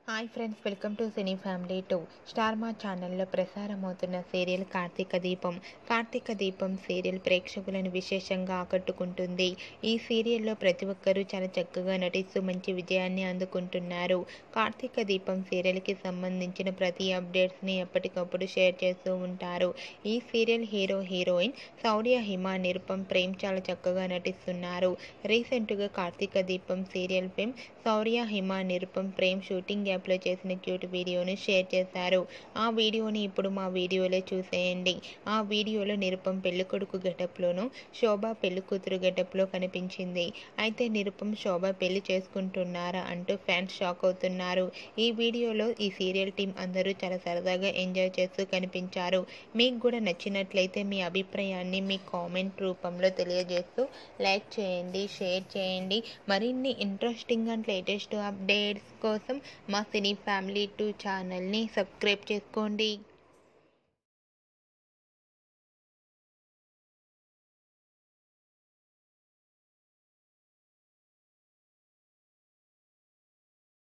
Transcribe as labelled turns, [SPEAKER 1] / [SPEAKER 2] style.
[SPEAKER 1] hi friends welcome to cine family two star Maa ఛానల్లో ప్రసారమవుతున్న serial Karthika దీపం Karthika Deepam serial ప్రేక్షకులను విశేషంగా ఆకట్టుకుంటుంది ఈ సీరియల్లో ప్రతి ఒక్కరూ చాలా చక్కగా నటిస్తూ మంచి విజయాన్ని అందుకుంటున్నారు కార్తీక దీపం సీరియల్కి సంబంధించిన ప్రతి అప్డేట్స్ని ఎప్పటికప్పుడు షేర్ చేస్తూ ఉంటారు ఈ serial hero heroine Shaurya Hima Nirupam Prem చాలా చక్కగా నటిస్తున్నారు రీసెంట్గా Karthika Deepam serial film Shaurya Hima Nirupam Prem shooting యాప్లో చేసిన క్యూట్ వీడియోను షేర్ చేశారు ఆ వీడియోని ఇప్పుడు మా వీడియోలో చూసేయండి ఆ వీడియోలో నిరుపం పెళ్ళికొడుకు గెటప్లోను శోభ పెళ్లి కూతురు గెటప్లో కనిపించింది అయితే నిరుపం శోభ పెళ్లి చేసుకుంటున్నారా అంటూ ఫ్యాన్స్ షాక్ అవుతున్నారు ఈ వీడియోలో ఈ సీరియల్ టీం అందరూ చాలా సరదాగా ఎంజాయ్ చేస్తూ కనిపించారు మీకు కూడా నచ్చినట్లయితే మీ అభిప్రాయాన్ని మీ కామెంట్ రూపంలో తెలియజేస్తూ లైక్ చేయండి షేర్ చేయండి మరిన్ని ఇంట్రెస్టింగ్ అండ్ లేటెస్ట్ అప్డేట్స్ కోసం మా సినీ ఫ్యామిలీ టూ ఛానల్ని సబ్స్క్రైబ్ చేసుకోండి